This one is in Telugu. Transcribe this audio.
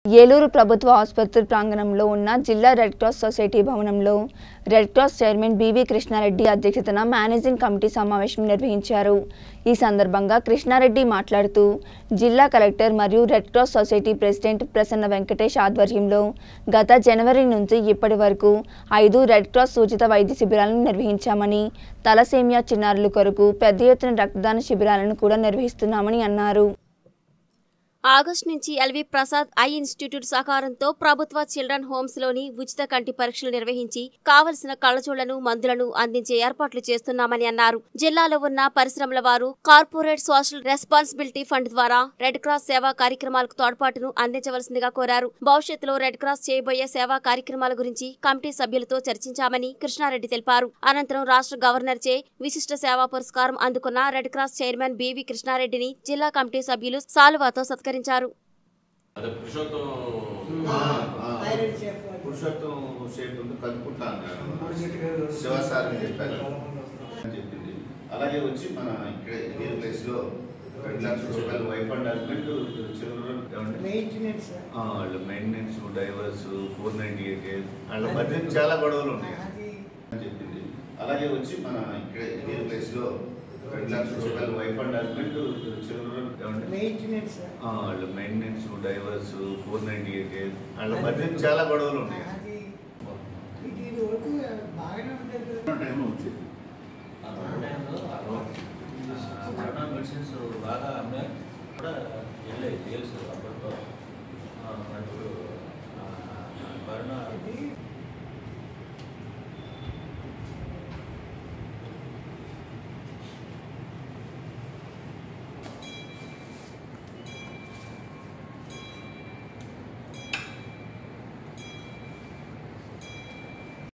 ఏలూరు ప్రభుత్వ ఆసుపత్రి ప్రాంగణంలో ఉన్న జిల్లా రెడ్ క్రాస్ సొసైటీ భవనంలో red cross chairman BV Krishnareddy అధ్యక్షతన మేనేజింగ్ కమిటీ సమావేశం నిర్వహించారు ఈ సందర్భంగా కృష్ణారెడ్డి మాట్లాడుతూ జిల్లా కలెక్టర్ మరియు red cross society president Prasanna Venkatesh ఆధ్వర్యంలో గత జనవరి నుంచి ఇప్పటి వరకు ఐదు రెడ్ క్రాస్ సూచిత వైద్య శిబిరాలను నిర్వహించామని తలసేమియా చిన్నారుల కొరకు పెద్ద ఎత్తున రక్తదాన శిబిరాలను కూడా నిర్వహిస్తున్నామని అన్నారు ఆగస్టు నుంచి ఎల్వి ప్రసాద్ ఐ ఇన్స్టిట్యూట్ సహకారంతో ప్రభుత్వ చిల్డ్రన్ హోమ్స్ లోని ఉచిత కంటి పరీక్షలు నిర్వహించి కావలసిన కళ్ళజోళ్లను మందులను అందించే ఏర్పాట్లు చేస్తున్నామని అన్నారు జిల్లాలో ఉన్న పరిశ్రమల వారు కార్పొరేట్ సోషల్ రెస్పాన్సిబిలిటీ ఫండ్ ద్వారా రెడ్ క్రాస్ సేవా కార్యక్రమాలకు తోడ్పాటును అందించవలసిందిగా కోరారు భవిష్యత్తులో రెడ్ క్రాస్ చేయబోయే సేవా కార్యక్రమాల గురించి కమిటీ సభ్యులతో చర్చించామని కృష్ణారెడ్డి తెలిపారు అనంతరం రాష్ట్ర గవర్నర్ చే విశిష్ట సేవా పురస్కారం అందుకున్న రెడ్ క్రాస్ చైర్మన్ బివి కృష్ణారెడ్డిని జిల్లా కమిటీ సభ్యులు సాలువాతో సత్కరించారు అదే పురుషోత్తం పురుషోత్తం షేప్ ఉంది కనుక్కుంటా అన్నాడు శివసారి చెప్పారు అని చెప్పింది అలాగే వచ్చి మన ఇక్కడ ఇదే ప్లేస్ లో రెండు లక్షల రూపాయలు wife and husband children maintenance వాళ్ళు maintenance divorce four ninety eight వాళ్ళ మధ్య చాలా గొడవలు ఉన్నాయి అది అని చెప్పింది అలాగే వచ్చి మన ఇక్కడ ఇదే ప్లేస్ లో రెండు లక్షల రూపాయలు wife and husband children maintenance వాళ్ళు maintenance divorce four ninety eight వాళ్ళ మధ్య చాలా గొడవలు ఉన్నాయి అది ఇది ఇది వరకు బాగానే ఉంటుంది కదా. టైం వచ్చేది కరోనా మెడిసిన్స్ బాగా అమ్మాయి కూడా వెళ్ళాయి తెలుసు